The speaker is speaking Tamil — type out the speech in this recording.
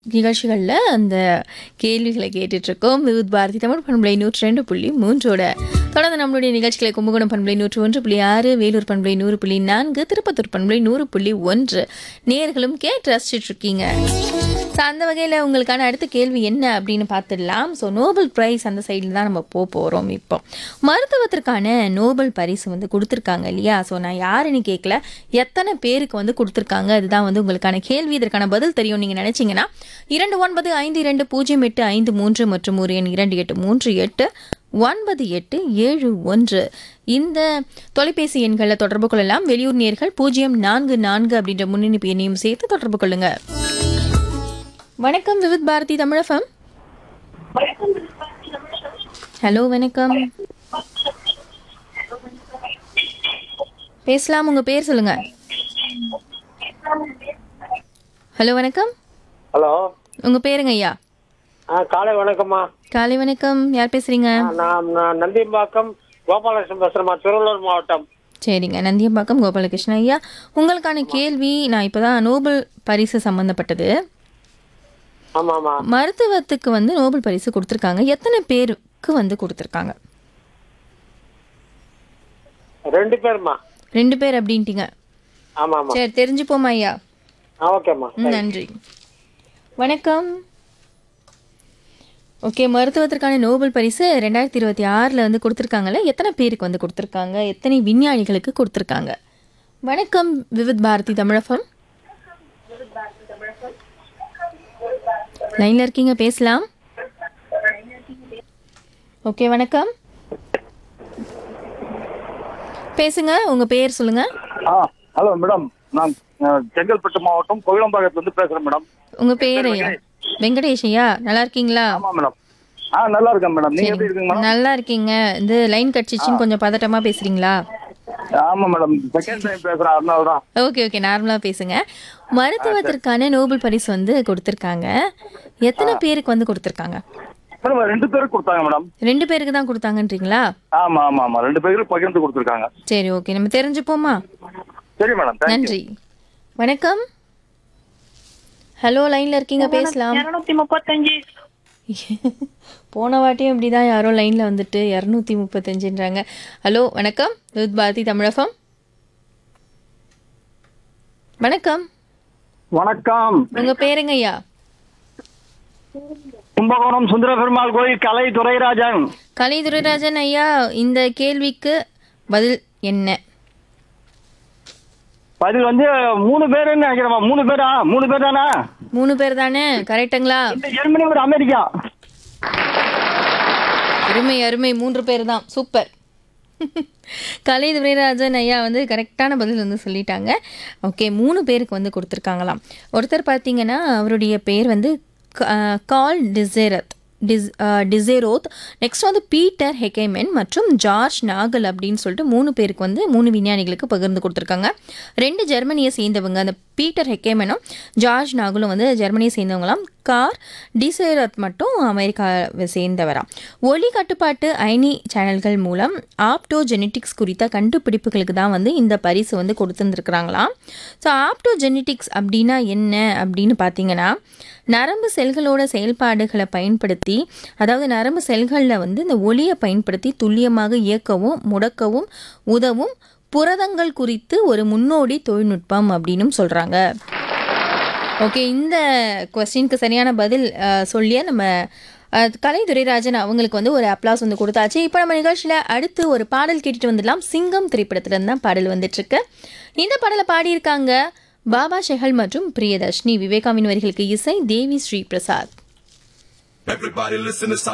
நிகழ்ச்சிகளில் அந்த கேள்விகளை கேட்டுட்ருக்கோம் விவித் பாரதி தமிழ் பண்பலை நூற்றி ரெண்டு புள்ளி மூன்றோட தொடர்ந்து நம்மளுடைய நிகழ்ச்சிகளை கும்பகோணம் பண்பலை நூற்று ஒன்று புள்ளி ஆறு வேலூர் பண்பலை நூறு புள்ளி நான்கு திருப்பத்தூர் பண்பலை நூறு புள்ளி ஒன்று நேர்களும் கேட்டு ரசிச்சுட்டு இருக்கீங்க ஸோ அந்த வகையில் உங்களுக்கான அடுத்த கேள்வி என்ன அப்படின்னு பார்த்துடலாம் ஸோ நோபல் பிரைஸ் அந்த சைடில் தான் நம்ம போக போகிறோம் இப்போ மருத்துவத்திற்கான நோபல் பரிசு வந்து கொடுத்துருக்காங்க இல்லையா ஸோ நான் யாருன்னு கேட்கல எத்தனை பேருக்கு வந்து கொடுத்துருக்காங்க அதுதான் வந்து உங்களுக்கான கேள்வி இதற்கான பதில் தெரியும் நீங்கள் நினச்சிங்கன்னா இரண்டு ஒன்பது ஐந்து இரண்டு பூஜ்ஜியம் எட்டு ஐந்து மூன்று மற்றும் ஒரு எண் இரண்டு எட்டு மூன்று எட்டு ஒன்பது எட்டு ஏழு ஒன்று இந்த தொலைபேசி எண்களில் தொடர்பு கொள்ளலாம் வெளியூர் நேர்கள் பூஜ்ஜியம் நான்கு நான்கு அப்படின்ற முன்னணிப்பு எண்ணையும் சேர்த்து தொடர்பு கொள்ளுங்க வணக்கம் விவித் பாரதி தமிழகம் ஹலோ வணக்கம் பேசலாம் உங்க பேர் சொல்லுங்க ஹலோ வணக்கம் ஹலோ உங்க பேருங்க ஐயா ஆ காலை வணக்கம்மா காலை வணக்கம் யார் பேசுறீங்க ஆ, நான் நான் நந்திம்பாக்கம் கோபாலகிருஷ்ணன் பேசுறேம்மா திருவள்ளூர் மாவட்டம் சரிங்க நந்தியம்பாக்கம் கோபாலகிருஷ்ணன் ஐயா உங்களுக்கான கேள்வி நான் இப்போதான் நோபல் பரிசு சம்பந்தப்பட்டது ஆமா ஆமா மருத்துவத்துக்கு வந்து நோபல் பரிசு கொடுத்துருக்காங்க எத்தனை பேருக்கு வந்து கொடுத்துருக்காங்க ரெண்டு பேருமா ரெண்டு பேர் அப்படின்ட்டீங்க ஆமா ஆமா சரி தெரிஞ்சுப்போமா ஐயா ஆ ஓகேம்மா ம், நன்றி வணக்கம் ஓகே மருத்துவத்திற்கான நோபல் பரிசு ரெண்டாயிரத்தி இருபத்தி ஆறில் வந்து கொடுத்துருக்காங்கல்ல எத்தனை பேருக்கு வந்து கொடுத்துருக்காங்க எத்தனை விஞ்ஞானிகளுக்கு கொடுத்துருக்காங்க வணக்கம் விவித் பாரதி தமிழகம் லைனில் இருக்கீங்க பேசலாம் ஓகே வணக்கம் பேசுங்க உங்க பேர் சொல்லுங்க ஆ ஹலோ மேடம் நான் அஹ், செங்கல்பட்டு மாவட்டம் கோயிலம்பாக்கத்துல இருந்து பேசுறேன் மேடம் உங்க பேர் ஐயா வெங்கடேஷ் ஐயா நல்லா இருக்கீங்களா ஆமா மேடம் ஆ நல்லா இருக்கேன் மேடம் நீங்க எப்படி இருக்கீங்க மேடம் நல்லா இருக்கீங்க இந்த லைன் கட்சிச்சின்னு கொஞ்சம் பதட்டமா பேசுறீங்களா ஆமா மேடம் செகண்ட் டைம் பேசுறேன் அதனால தான் ஓகே ஓகே நார்மலா பேசுங்க மருத்துவத்திற்கான நோபல் பரிசு வந்து கொடுத்துருக்காங்க எத்தனை பேருக்கு வந்து கொடுத்துருக்காங்க மேடம் ரெண்டு பேருக்கு கொடுத்தாங்க மேடம் ரெண்டு பேருக்கு தான் கொடுத்தாங்கன்றீங்களா ஆமா ஆமா ஆமா ரெண்டு பேருக்கு பகிர்ந்து கொடுத்துருக்காங்க சரி ஓகே நம்ம தெரிஞ்சுப்போமா சரி மேடம் தேங்க்யூ நன்றி வணக்கம் ஹலோ லைன்ல இருக்கீங்க பேசலாம் இருநூத்தி முப்பத்தஞ்சு போன வாட்டியும் இப்படிதான் யாரோ லைன்ல வந்துட்டு இரநூத்தி முப்பத்தஞ்சுன்றாங்க ஹலோ வணக்கம் வித் பாரதி தமிழகம் வணக்கம் வணக்கம் உங்க பேருங்க ஐயா கும்பகோணம் சுந்தர பெருமாள் கோயில் கலை துரைராஜன் கலை துரைராஜன் ஐயா இந்த கேள்விக்கு பதில் என்ன பதில் வந்து மூணு பேருன்னு நினைக்கிறேன் மூணு பேரா மூணு பேர் தானா மூணு பேர் தானே கரெக்டுங்களா இந்த ஜெர்மனி ஒரு அமெரிக்கா அருமை அருமை மூன்று பேர் தான் சூப்பர் கலை துரைராஜன் ஐயா வந்து கரெக்டான பதில் வந்து சொல்லிட்டாங்க ஓகே மூணு பேருக்கு வந்து கொடுத்துருக்காங்களாம் ஒருத்தர் பார்த்தீங்கன்னா அவருடைய பேர் வந்து க- கால் டிசேரத் டிஸ் டிசேரோத் நெக்ஸ்ட் வந்து பீட்டர் ஹெகேமென் மற்றும் ஜார்ஜ் நாகல் அப்படின்னு சொல்லிட்டு மூணு பேருக்கு வந்து மூணு விஞ்ஞானிகளுக்கு பகிர்ந்து கொடுத்துருக்காங்க ரெண்டு ஜெர்மனியை சேர்ந்தவங்க அந்த பீட்டர் ஹெக்கேமனும் ஜார்ஜ் நாகலும் வந்து ஜெர்மனியை சேர்ந்தவங்களாம் கார் டிசேரத் மட்டும் அமெரிக்காவை சேர்ந்தவராம் ஒலி கட்டுப்பாட்டு அயனி சேனல்கள் மூலம் ஆப்டோ ஜெனட்டிக்ஸ் குறித்த கண்டுபிடிப்புகளுக்கு தான் வந்து இந்த பரிசு வந்து கொடுத்துருந்துருக்குறாங்களாம் ஸோ ஆப்டோ ஜெனட்டிக்ஸ் அப்படின்னா என்ன அப்படின்னு பார்த்தீங்கன்னா நரம்பு செல்களோட செயல்பாடுகளை பயன்படுத்தி அதாவது நரம்பு செல்களில் வந்து இந்த ஒளியை பயன்படுத்தி துல்லியமாக இயக்கவும் முடக்கவும் உதவும் புரதங்கள் குறித்து ஒரு முன்னோடி தொழில்நுட்பம் அப்படின்னும் சொல்கிறாங்க ஓகே இந்த கொஸ்டினுக்கு சரியான பதில் அஹ், சொல்லிய நம்ம அஹ், கலை துரைராஜன் அவங்களுக்கு வந்து ஒரு அப்ளாஸ் வந்து கொடுத்தாச்சு இப்போ நம்ம நிகழ்ச்சியில் அடுத்து ஒரு பாடல் கேட்டுட்டு வந்துடலாம் சிங்கம் திரைப்படத்துல இருந்து தான் பாடல் வந்துட்டுருக்கு இந்த பாடலை பாடியிருக்காங்க பாபா ஷெஹல் மற்றும் பிரியதர்ஷினி விவேகாவின் வரிகளுக்கு இசை தேவி Sri Prasad Everybody listen to